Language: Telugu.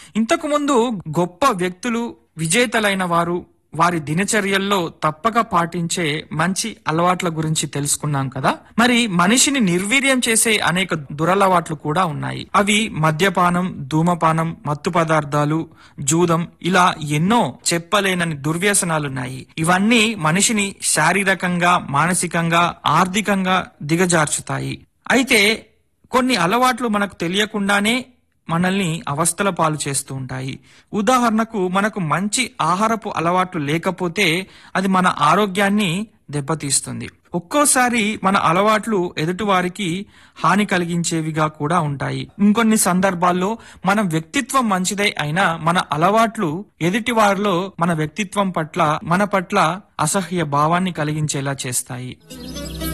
ఇంతకు ముందు గొప్ప వ్యక్తులు విజేతలైన వారు వారి దినచర్యల్లో తప్పక పాటించే మంచి అలవాట్ల గురించి తెలుసుకున్నాం కదా మరి మనిషిని నిర్వీర్యం చేసే అనేక దురలవాట్లు కూడా ఉన్నాయి అవి మద్యపానం ధూమపానం మత్తు పదార్థాలు జూదం ఇలా ఎన్నో చెప్పలేనని దుర్వ్యసనాలున్నాయి ఇవన్నీ మనిషిని శారీరకంగా మానసికంగా ఆర్థికంగా దిగజార్చుతాయి అయితే కొన్ని అలవాట్లు మనకు తెలియకుండానే మనల్ని అవస్థల పాలు చేస్తూ ఉంటాయి ఉదాహరణకు మనకు మంచి ఆహారపు అలవాట్లు లేకపోతే అది మన ఆరోగ్యాన్ని దెబ్బతీస్తుంది ఒక్కోసారి మన అలవాట్లు ఎదుటివారికి హాని కలిగించేవిగా కూడా ఉంటాయి ఇంకొన్ని సందర్భాల్లో మన వ్యక్తిత్వం మంచిదై అయినా మన అలవాట్లు ఎదుటి వారిలో మన వ్యక్తిత్వం పట్ల మన పట్ల అసహ్య భావాన్ని కలిగించేలా చేస్తాయి